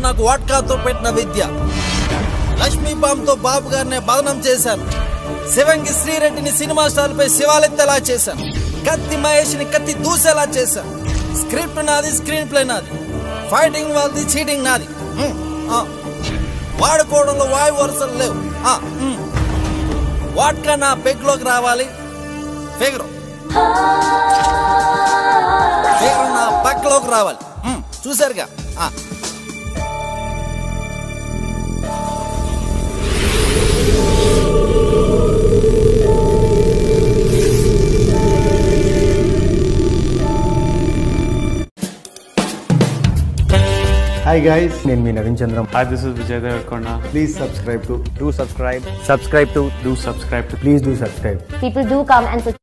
నాకు వాట్కాతో పెట్టిన విద్య లక్ష్మీబాంతో బాబు గారిని బదనం చేశాను శివంగి శ్రీరెడ్డిని సినిమా స్టార్ పై శివాలెత్తేలా చేశాను కత్తి మహేష్ ని కత్తి దూసేలా చేశాను స్క్రిప్ట్ నాది స్క్రీన్ ప్లే నాది ఫైటింగ్ వాళ్ళది చీటింగ్ నాది మ్, ఆ. వాడుకోవడంలో వాయు వరుసలు లేవు ఆ, మ్. వాట్కా నా పెగ్లోకి రావాలి ఫిగరు ఫిగరు నా పక్కలోకి రావాలి మ్, చూశారుగా ఆ. హాయ్ గైస్ నేను మీ Naveen Chandram Hi, this is Vijay Devarkonda. Please subscribe to do subscribe subscribe to Do subscribe to please do subscribe People do come and